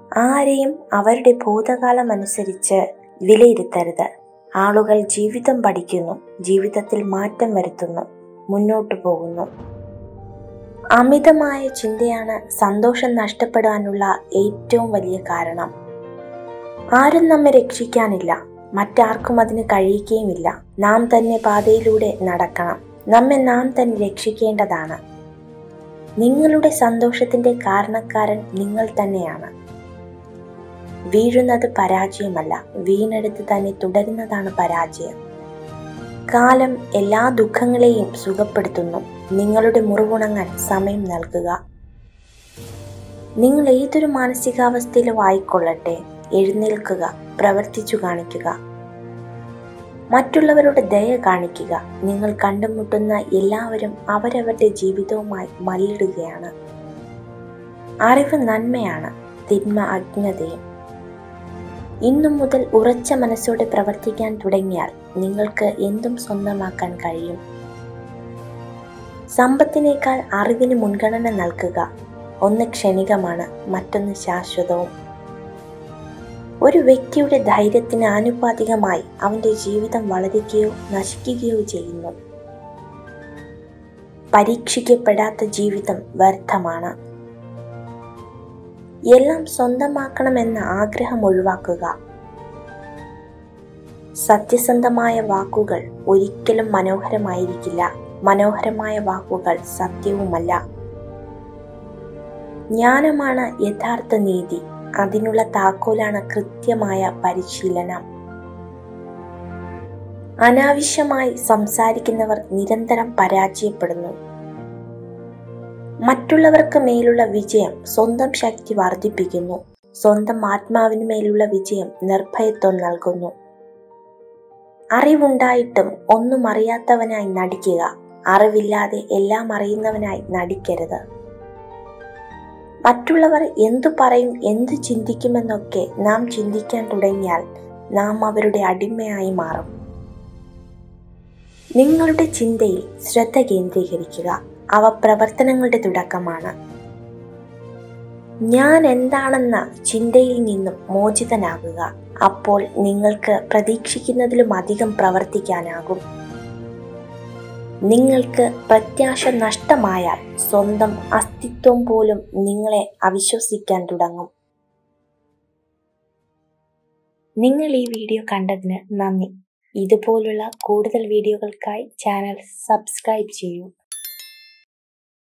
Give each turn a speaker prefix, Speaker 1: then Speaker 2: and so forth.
Speaker 1: ആരെയും അവരുടെ ഭൂതകാലം അനുസരിച്ച് വിലയിരുത്തരുത് ആളുകൾ ജീവിതം പഠിക്കുന്നു ജീവിതത്തിൽ മാറ്റം വരുത്തുന്നു മുന്നോട്ടു പോകുന്നു അമിതമായ ചിന്തയാണ് സന്തോഷം നഷ്ടപ്പെടാനുള്ള ഏറ്റവും വലിയ കാരണം ആരും നമ്മെ രക്ഷിക്കാനില്ല മറ്റാർക്കും അതിന് കഴിയുകയുമില്ല നാം തന്നെ പാതയിലൂടെ നടക്കണം നമ്മെ നാം തന്നെ രക്ഷിക്കേണ്ടതാണ് നിങ്ങളുടെ സന്തോഷത്തിന്റെ കാരണക്കാരൻ നിങ്ങൾ തന്നെയാണ് വീഴുന്നത് പരാജയമല്ല വീണെടുത്ത് തന്നെ തുടരുന്നതാണ് പരാജയം കാലം എല്ലാ ദുഃഖങ്ങളെയും സുഖപ്പെടുത്തുന്നു നിങ്ങളുടെ മുറിവുണങ്ങാൻ സമയം നൽകുക നിങ്ങൾ ഏതൊരു മാനസികാവസ്ഥയിലും ആയിക്കൊള്ളട്ടെ എഴുന്നേൽക്കുക പ്രവർത്തിച്ചു കാണിക്കുക മറ്റുള്ളവരുടെ ദയ കാണിക്കുക നിങ്ങൾ കണ്ടുമുട്ടുന്ന എല്ലാവരും അവരവരുടെ ജീവിതവുമായി മല്ലിടുകയാണ് അറിവ് നന്മയാണ് തിന്മ അജ്ഞതയും ഇന്നു മുതൽ ഉറച്ച മനസ്സോടെ പ്രവർത്തിക്കാൻ തുടങ്ങിയാൽ നിങ്ങൾക്ക് എന്തും സ്വന്തമാക്കാൻ കഴിയും സമ്പത്തിനേക്കാൾ അറിവിന് മുൻഗണന നൽകുക ഒന്ന് ക്ഷണികമാണ് മറ്റൊന്ന് ശാശ്വതവും ഒരു വ്യക്തിയുടെ ധൈര്യത്തിന് ആനുപാതികമായി അവന്റെ ജീവിതം വളരുകയോ നശിക്കുകയോ ചെയ്യുന്നു പരീക്ഷിക്കപ്പെടാത്ത ജീവിതം വ്യർത്ഥമാണ് എല്ലാം സ്വന്തമാക്കണമെന്ന ആഗ്രഹം ഒഴിവാക്കുക സത്യസന്ധമായ വാക്കുകൾ ഒരിക്കലും മനോഹരമായിരിക്കില്ല മനോഹരമായ വാക്കുകൾ സത്യവുമല്ല ജ്ഞാനമാണ് യഥാർത്ഥ നീതി അതിനുള്ള താക്കോലാണ് കൃത്യമായ പരിശീലനം അനാവശ്യമായി സംസാരിക്കുന്നവർ നിരന്തരം പരാജയപ്പെടുന്നു മറ്റുള്ളവർക്ക് മേലുള്ള വിജയം സ്വന്തം ശക്തി വർദ്ധിപ്പിക്കുന്നു സ്വന്തം ആത്മാവിന് മേലുള്ള വിജയം നിർഭയത്വം നൽകുന്നു അറിവുണ്ടായിട്ടും ഒന്നും അറിയാത്തവനായി നടിക്കുക അറിവില്ലാതെ എല്ലാം അറിയുന്നവനായി നടിക്കരുത് മറ്റുള്ളവർ എന്തു പറയും എന്തു ചിന്തിക്കുമെന്നൊക്കെ നാം ചിന്തിക്കാൻ തുടങ്ങിയാൽ നാം അവരുടെ അടിമയായി മാറും നിങ്ങളുടെ ചിന്തയിൽ ശ്രദ്ധ കേന്ദ്രീകരിക്കുക അവ പ്രവർത്തനങ്ങളുടെ തുടക്കമാണ് ഞാൻ എന്താണെന്ന ചിന്തയിൽ നിന്നും മോചിതനാകുക അപ്പോൾ നിങ്ങൾക്ക് പ്രതീക്ഷിക്കുന്നതിലും അധികം പ്രവർത്തിക്കാനാകും നിങ്ങൾക്ക് പ്രത്യാശ നഷ്ടമായാൽ സ്വന്തം അസ്തിത്വം പോലും നിങ്ങളെ അവിശ്വസിക്കാൻ തുടങ്ങും നിങ്ങൾ ഈ വീഡിയോ കണ്ടതിന് നന്ദി ഇതുപോലുള്ള കൂടുതൽ വീഡിയോകൾക്കായി ചാനൽ സബ്സ്ക്രൈബ് ചെയ്യൂ